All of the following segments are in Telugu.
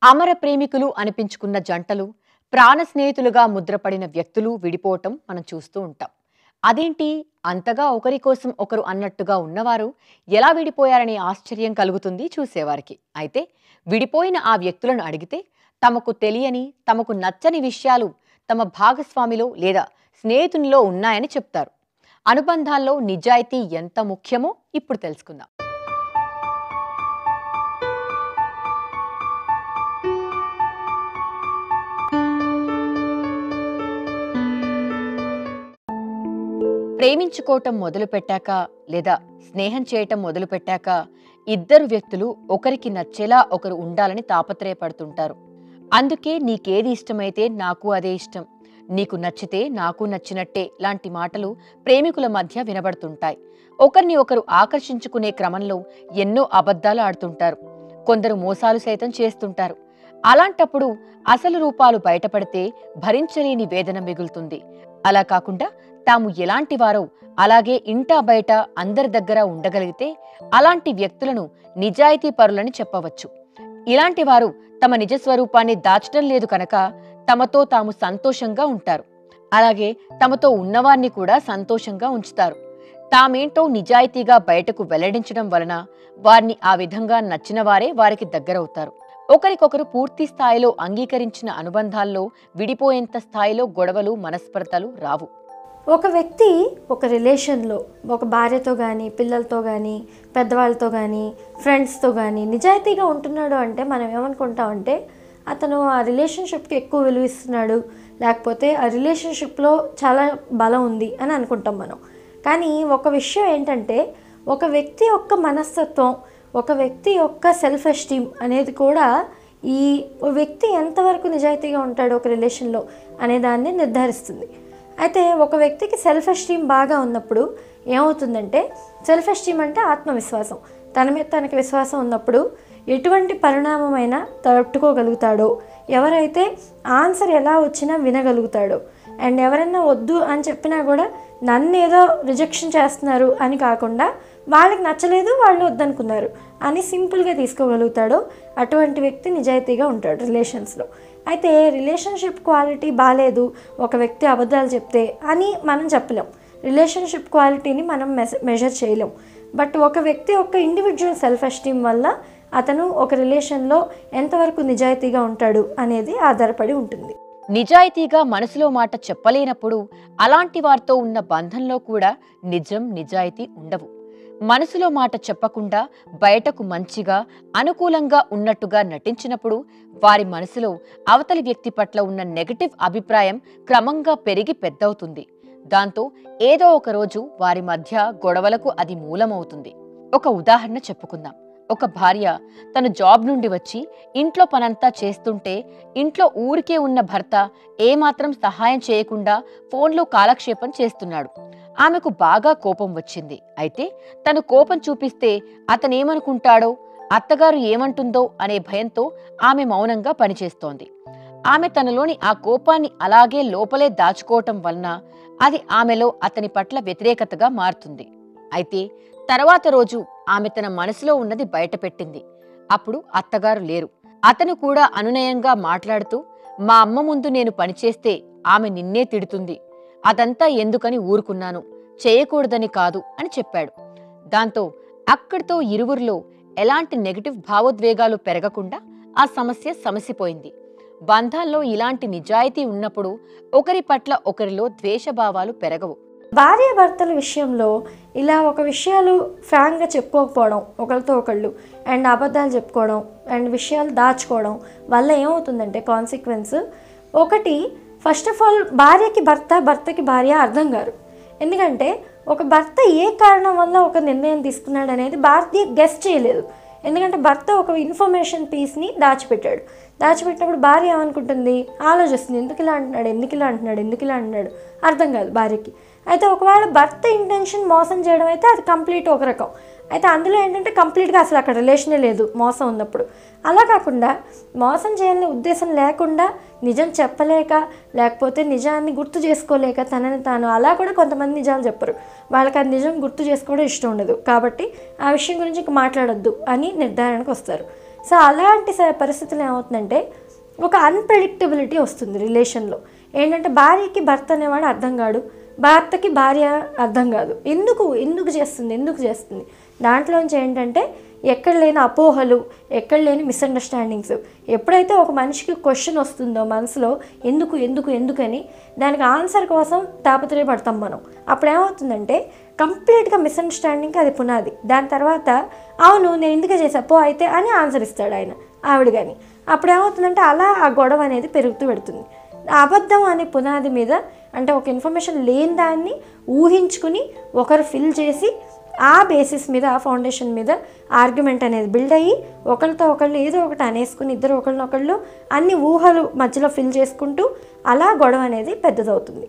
అమర ప్రేమికులు అనిపించుకున్న జంటలు ప్రాణ స్నేహితులుగా ముద్రపడిన వ్యక్తులు విడిపోవటం మనం చూస్తూ ఉంటాం అదేంటి అంతగా ఒకరి కోసం ఒకరు అన్నట్టుగా ఉన్నవారు ఎలా విడిపోయారనే ఆశ్చర్యం కలుగుతుంది చూసేవారికి అయితే విడిపోయిన ఆ వ్యక్తులను అడిగితే తమకు తెలియని తమకు నచ్చని విషయాలు తమ భాగస్వామిలో లేదా స్నేహితునిలో ఉన్నాయని చెప్తారు అనుబంధాల్లో నిజాయితీ ఎంత ముఖ్యమో ఇప్పుడు తెలుసుకుందాం ప్రేమించుకోవటం మొదలుపెట్టాక లేదా స్నేహం చేయటం మొదలుపెట్టాక ఇద్దరు వ్యక్తులు ఒకరికి నచ్చేలా ఒకరు ఉండాలని తాపత్రయపడుతుంటారు అందుకే నీకేది ఇష్టమైతే నాకు అదే ఇష్టం నీకు నచ్చితే నాకు నచ్చినట్టే లాంటి మాటలు ప్రేమికుల మధ్య వినబడుతుంటాయి ఒకరిని ఒకరు ఆకర్షించుకునే క్రమంలో ఎన్నో అబద్ధాలు ఆడుతుంటారు కొందరు మోసాలు సైతం చేస్తుంటారు అలాంటప్పుడు అసలు రూపాలు బయటపడితే భరించలేని వేదన మిగులుతుంది అలా కాకుండా తాము ఎలాంటి వారో అలాగే ఇంటా బయట అందరి దగ్గర ఉండగలిగితే అలాంటి వ్యక్తులను నిజాయితీ పరులని చెప్పవచ్చు ఇలాంటి వారు తమ నిజ స్వరూపాన్ని దాచడం లేదు కనుక తమతో తాము సంతోషంగా ఉంటారు అలాగే తమతో ఉన్నవారిని కూడా సంతోషంగా ఉంచుతారు తామేంటో నిజాయితీగా బయటకు వెల్లడించడం వలన వారిని ఆ విధంగా నచ్చిన వారే వారికి దగ్గరవుతారు ఒకరికొకరు పూర్తి స్థాయిలో అంగీకరించిన అనుబంధాల్లో విడిపోయేంత స్థాయిలో గొడవలు మనస్పర్ధలు రావు ఒక వ్యక్తి ఒక రిలేషన్లో ఒక భార్యతో కానీ పిల్లలతో కానీ పెద్దవాళ్ళతో కానీ ఫ్రెండ్స్తో కానీ నిజాయితీగా ఉంటున్నాడు అంటే మనం ఏమనుకుంటామంటే అతను ఆ రిలేషన్షిప్కి ఎక్కువ విలువ ఇస్తున్నాడు లేకపోతే ఆ రిలేషన్షిప్లో చాలా బలం ఉంది అని అనుకుంటాం మనం కానీ ఒక విషయం ఏంటంటే ఒక వ్యక్తి యొక్క మనస్తత్వం ఒక వ్యక్తి యొక్క సెల్ఫ్ ఎస్టీమ్ అనేది కూడా ఈ వ్యక్తి ఎంతవరకు నిజాయితీగా ఉంటాడో ఒక రిలేషన్లో అనే దాన్ని నిర్ధారిస్తుంది అయితే ఒక వ్యక్తికి సెల్ఫ్ ఎస్టీమ్ బాగా ఉన్నప్పుడు ఏమవుతుందంటే సెల్ఫ్ ఎస్టీమ్ అంటే ఆత్మవిశ్వాసం తన మీద తనకి విశ్వాసం ఉన్నప్పుడు ఎటువంటి పరిణామమైనా తట్టుకోగలుగుతాడో ఎవరైతే ఆన్సర్ ఎలా వచ్చినా వినగలుగుతాడో అండ్ ఎవరైనా వద్దు అని చెప్పినా కూడా నన్ను ఏదో రిజెక్షన్ చేస్తున్నారు అని కాకుండా వాళ్ళకి నచ్చలేదు వాళ్ళు వద్దనుకున్నారు అని సింపుల్గా తీసుకోగలుగుతాడో అటువంటి వ్యక్తి నిజాయితీగా ఉంటాడు రిలేషన్స్లో అయితే రిలేషన్షిప్ క్వాలిటీ బాగాలేదు ఒక వ్యక్తి అబద్ధాలు చెప్తే అని మనం చెప్పలేం రిలేషన్షిప్ క్వాలిటీని మనం మెజ మెజర్ చేయలేం బట్ ఒక వ్యక్తి యొక్క ఇండివిజువల్ సెల్ఫ్ ఎస్టీమ్ వల్ల అతను ఒక రిలేషన్లో ఎంతవరకు నిజాయితీగా ఉంటాడు అనేది ఆధారపడి ఉంటుంది నిజాయితీగా మనసులో మాట చెప్పలేనప్పుడు అలాంటి వారితో ఉన్న బంధంలో కూడా నిజం నిజాయితీ ఉండవు మనసులో మాట చెప్పకుండా బయటకు మంచిగా అనుకూలంగా ఉన్నట్టుగా నటించినప్పుడు వారి మనసులో అవతలి వ్యక్తి పట్ల ఉన్న నెగటివ్ అభిప్రాయం క్రమంగా పెరిగి పెద్దవుతుంది దాంతో ఏదో ఒక రోజు వారి మధ్య గొడవలకు అది మూలమవుతుంది ఒక ఉదాహరణ చెప్పుకుందాం ఒక భార్య తన జాబ్ నుండి వచ్చి ఇంట్లో పనంతా చేస్తుంటే ఇంట్లో ఊరికే ఉన్న భర్త ఏమాత్రం సహాయం చేయకుండా ఫోన్లో కాలక్షేపం చేస్తున్నాడు ఆమెకు బాగా కోపం వచ్చింది అయితే తను కోపం చూపిస్తే అతనేమనుకుంటాడో అత్తగారు ఏమంటుందో అనే భయంతో ఆమె మౌనంగా పనిచేస్తోంది ఆమె తనలోని ఆ కోపాన్ని అలాగే లోపలే దాచుకోవటం వలన అది ఆమెలో అతని పట్ల వ్యతిరేకతగా మారుతుంది అయితే తర్వాత రోజు ఆమె తన మనసులో ఉన్నది బయటపెట్టింది అప్పుడు అత్తగారు లేరు అతను కూడా అనునయంగా మాట్లాడుతూ మా అమ్మ ముందు నేను పనిచేస్తే ఆమె నిన్నే తిడుతుంది అదంతా ఎందుకని ఊరుకున్నాను చేయకూడదని కాదు అని చెప్పాడు దాంతో అక్కడితో ఇరువురిలో ఎలాంటి నెగటివ్ భావోద్వేగాలు పెరగకుండా ఆ సమస్య సమసిపోయింది బంధాల్లో ఇలాంటి నిజాయితీ ఉన్నప్పుడు ఒకరి పట్ల ఒకరిలో ద్వేషభావాలు పెరగవు భార్య భర్తల విషయంలో ఇలా ఒక విషయాలు ఫ్రాంక్గా చెప్పుకోకపోవడం ఒకరితో ఒకళ్ళు అండ్ అబద్ధాలు చెప్పుకోవడం అండ్ విషయాలు దాచుకోవడం వల్ల ఏమవుతుందంటే కాన్సిక్వెన్స్ ఒకటి ఫస్ట్ ఆఫ్ ఆల్ భార్యకి భర్త భర్తకి భార్య అర్థం కారు ఎందుకంటే ఒక భర్త ఏ కారణం వల్ల ఒక నిర్ణయం తీసుకున్నాడు అనేది భార్య గెస్ట్ చేయలేదు ఎందుకంటే భర్త ఒక ఇన్ఫర్మేషన్ పీస్ని దాచిపెట్టాడు దాచిపెట్టినప్పుడు భార్య ఏమనుకుంటుంది ఆలోచిస్తుంది ఎందుకు ఇలా అంటున్నాడు ఎందుకు ఇలా అంటున్నాడు ఎందుకు ఇలా అంటున్నాడు అర్థం కాదు భార్యకి అయితే ఒకవేళ భర్త ఇంటెన్షన్ మోసం చేయడం అయితే అది కంప్లీట్ ఒక రకం అయితే అందులో ఏంటంటే కంప్లీట్గా అసలు అక్కడ రిలేషనే లేదు మోసం ఉన్నప్పుడు అలా కాకుండా మోసం చేయాలనే ఉద్దేశం లేకుండా నిజం చెప్పలేక లేకపోతే నిజాన్ని గుర్తు చేసుకోలేక తనని తాను అలా కూడా కొంతమంది నిజాలు చెప్పరు వాళ్ళకి అది నిజం గుర్తు చేసుకోవడం ఇష్టం ఉండదు కాబట్టి ఆ విషయం గురించి ఇంక మాట్లాడొద్దు అని నిర్ధారణకు వస్తారు సో అలాంటి స- పరిస్థితులు ఏమవుతుందంటే ఒక అన్ప్రెడిక్టబిలిటీ వస్తుంది రిలేషన్లో ఏంటంటే భార్యకి భర్త అనేవాడు అర్థం కాడు భర్తకి భార్య అర్థం కాదు ఎందుకు ఎందుకు చేస్తుంది ఎందుకు చేస్తుంది దాంట్లోంచి ఏంటంటే ఎక్కడ లేని అపోహలు ఎక్కడ లేని మిస్అండర్స్టాండింగ్స్ ఎప్పుడైతే ఒక మనిషికి క్వశ్చన్ వస్తుందో మనసులో ఎందుకు ఎందుకు ఎందుకని దానికి ఆన్సర్ కోసం తాపత్రయపడతాం మనం అప్పుడు ఏమవుతుందంటే కంప్లీట్గా మిస్అండర్స్టాండింగ్కి అది పునాది దాని తర్వాత అవును నేను ఎందుకు చేసా పో అయితే అని ఆన్సర్ ఇస్తాడు ఆయన ఆవిడ కానీ అప్పుడు ఏమవుతుందంటే అలా ఆ గొడవ అనేది పెరుగుతూ పెడుతుంది అబద్ధం అనే పునాది మీద అంటే ఒక ఇన్ఫర్మేషన్ లేని దాన్ని ఊహించుకుని ఒకరు ఫిల్ చేసి ఆ బేసిస్ మీద ఆ ఫౌండేషన్ మీద ఆర్గ్యుమెంట్ అనేది బిల్డ్ అయ్యి ఒకరితో ఒకళ్ళు ఏదో ఒకటి అనేసుకుని ఇద్దరు ఒకళ్ళనొకళ్ళు అన్ని ఊహలు మధ్యలో ఫిల్ చేసుకుంటూ అలా గొడవ అనేది పెద్దదవుతుంది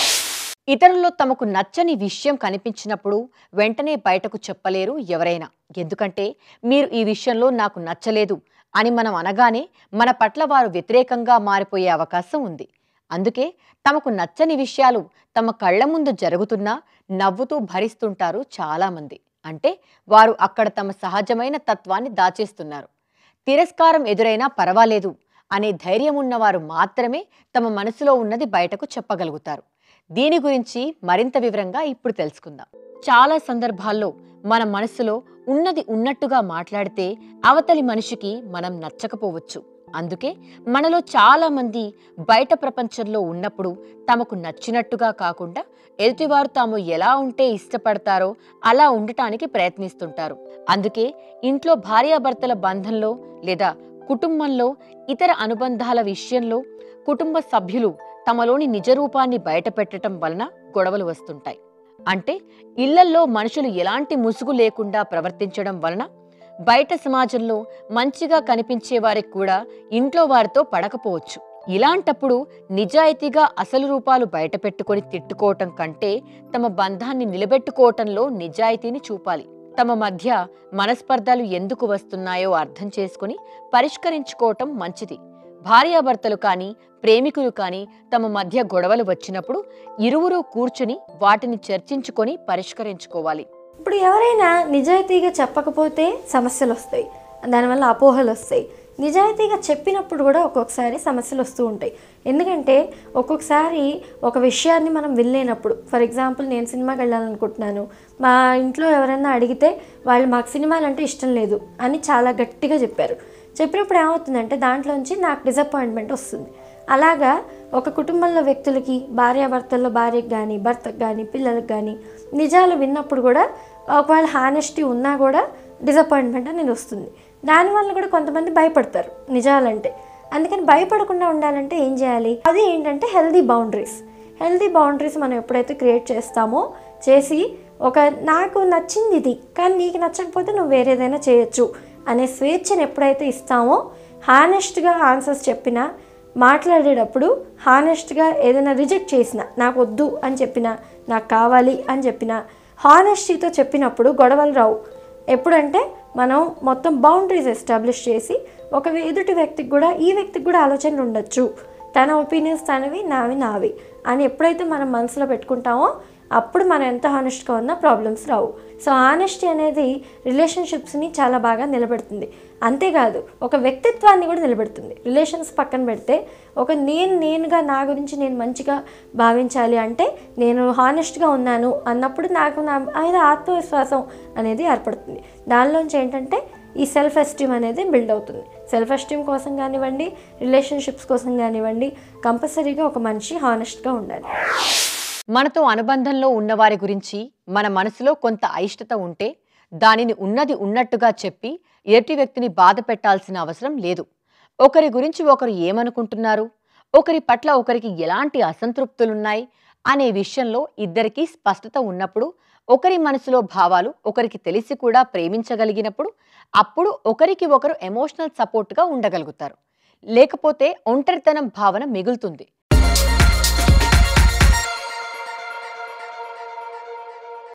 ఇతరుల్లో తమకు నచ్చని విషయం కనిపించినప్పుడు వెంటనే బయటకు చెప్పలేరు ఎవరైనా ఎందుకంటే మీరు ఈ విషయంలో నాకు నచ్చలేదు అని మనం అనగానే మన పట్ల వారు వ్యతిరేకంగా మారిపోయే అవకాశం ఉంది అందుకే తమకు నచ్చని విషయాలు తమ కళ్ళ ముందు జరుగుతున్నా నవ్వుతూ భరిస్తుంటారు చాలామంది అంటే వారు అక్కడ తమ సహజమైన తత్వాన్ని దాచేస్తున్నారు తిరస్కారం ఎదురైనా పర్వాలేదు అనే ధైర్యం ఉన్నవారు మాత్రమే తమ మనసులో ఉన్నది బయటకు చెప్పగలుగుతారు దీని గురించి మరింత వివరంగా ఇప్పుడు తెలుసుకుందాం చాలా సందర్భాల్లో మన మనసులో ఉన్నది ఉన్నట్టుగా మాట్లాడితే అవతలి మనిషికి మనం నచ్చకపోవచ్చు అందుకే మనలో చాలా మంది బయట ప్రపంచంలో ఉన్నప్పుడు తమకు నచ్చినట్టుగా కాకుండా ఎదుటివారు తాము ఎలా ఉంటే ఇష్టపడతారో అలా ఉండటానికి ప్రయత్నిస్తుంటారు అందుకే ఇంట్లో భార్యాభర్తల బంధంలో లేదా కుటుంబంలో ఇతర అనుబంధాల విషయంలో కుటుంబ సభ్యులు తమలోని నిజరూపాన్ని బయటపెట్టడం వలన గొడవలు వస్తుంటాయి అంటే ఇళ్లల్లో మనుషులు ఎలాంటి ముసుగు లేకుండా ప్రవర్తించడం వలన బయట సమాజంలో మంచిగా కనిపించే వారికి కూడా ఇంట్లో వారితో పడకపోవచ్చు ఇలాంటప్పుడు నిజాయితీగా అసలు రూపాలు బయటపెట్టుకొని తిట్టుకోవటం కంటే తమ బంధాన్ని నిలబెట్టుకోవటంలో నిజాయితీని చూపాలి తమ మధ్య మనస్పర్ధలు ఎందుకు వస్తున్నాయో అర్థం చేసుకుని పరిష్కరించుకోవటం మంచిది భార్యాభర్తలు కానీ ప్రేమికులు కానీ తమ మధ్య గొడవలు వచ్చినప్పుడు ఇరువురు కూర్చుని వాటిని చర్చించుకొని పరిష్కరించుకోవాలి ఇప్పుడు ఎవరైనా నిజాయితీగా చెప్పకపోతే సమస్యలు వస్తాయి దానివల్ల అపోహలు వస్తాయి నిజాయితీగా చెప్పినప్పుడు కూడా ఒక్కొక్కసారి సమస్యలు వస్తూ ఉంటాయి ఎందుకంటే ఒక్కొక్కసారి ఒక విషయాన్ని మనం వినలేనప్పుడు ఫర్ ఎగ్జాంపుల్ నేను సినిమాకి వెళ్ళాలనుకుంటున్నాను మా ఇంట్లో ఎవరైనా అడిగితే వాళ్ళు మాకు సినిమాలు అంటే ఇష్టం లేదు అని చాలా గట్టిగా చెప్పారు చెప్పినప్పుడు ఏమవుతుందంటే దాంట్లోంచి నాకు డిసప్పాయింట్మెంట్ వస్తుంది అలాగా ఒక కుటుంబంలో వ్యక్తులకి భార్యాభర్తల్లో భార్యకు కానీ భర్తకు కానీ పిల్లలకు కానీ నిజాలు విన్నప్పుడు కూడా ఒకవేళ హానెస్టీ ఉన్నా కూడా డిసప్పాయింట్మెంట్ అనేది వస్తుంది దానివల్ల కూడా కొంతమంది భయపడతారు నిజాలంటే అందుకని భయపడకుండా ఉండాలంటే ఏం చేయాలి అది ఏంటంటే హెల్దీ బౌండరీస్ హెల్దీ బౌండరీస్ మనం ఎప్పుడైతే క్రియేట్ చేస్తామో చేసి ఒక నాకు నచ్చింది ఇది కానీ నీకు నచ్చకపోతే నువ్వు వేరేదైనా చేయొచ్చు అనే స్వేచ్ఛను ఎప్పుడైతే ఇస్తామో హానెస్ట్గా ఆన్సర్స్ చెప్పినా మాట్లాడేటప్పుడు హానెస్ట్గా ఏదైనా రిజెక్ట్ చేసిన నాకు వద్దు అని చెప్పినా నాకు కావాలి అని చెప్పినా హానెస్టీతో చెప్పినప్పుడు గొడవలు రావు ఎప్పుడంటే మనం మొత్తం బౌండరీస్ ఎస్టాబ్లిష్ చేసి ఒక ఎదుటి వ్యక్తికి కూడా ఈ వ్యక్తికి కూడా ఆలోచనలు ఉండొచ్చు తన ఒపీనియన్స్ తనవి నావి నావి అని ఎప్పుడైతే మనం మనసులో పెట్టుకుంటామో అప్పుడు మనం ఎంత హానెస్ట్గా ఉన్నా ప్రాబ్లమ్స్ రావు సో హానెస్టీ అనేది రిలేషన్షిప్స్ని చాలా బాగా నిలబెడుతుంది అంతేకాదు ఒక వ్యక్తిత్వాన్ని కూడా నిలబెడుతుంది రిలేషన్స్ పక్కన పెడితే ఒక నేను నేనుగా నా గురించి నేను మంచిగా భావించాలి అంటే నేను హానెస్ట్గా ఉన్నాను అన్నప్పుడు నాకు నా మీద ఆత్మవిశ్వాసం అనేది ఏర్పడుతుంది దానిలోంచి ఏంటంటే ఈ సెల్ఫ్ ఎస్టీమ్ అనేది బిల్డ్ అవుతుంది సెల్ఫ్ ఎస్టీమ్ కోసం కానివ్వండి రిలేషన్షిప్స్ కోసం కానివ్వండి కంపల్సరీగా ఒక మనిషి హానెస్ట్గా ఉండాలి మనతో అనుబంధంలో ఉన్నవారి గురించి మన మనసులో కొంత అయిష్టత ఉంటే దానిని ఉన్నది ఉన్నట్టుగా చెప్పి ఎదుటి వ్యక్తిని బాధ పెట్టాల్సిన అవసరం లేదు ఒకరి గురించి ఒకరు ఏమనుకుంటున్నారు ఒకరి పట్ల ఒకరికి ఎలాంటి అసంతృప్తులున్నాయి అనే విషయంలో ఇద్దరికీ స్పష్టత ఉన్నప్పుడు ఒకరి మనసులో భావాలు ఒకరికి తెలిసి కూడా ప్రేమించగలిగినప్పుడు అప్పుడు ఒకరికి ఒకరు ఎమోషనల్ సపోర్ట్గా ఉండగలుగుతారు లేకపోతే ఒంటరితనం భావన మిగులుతుంది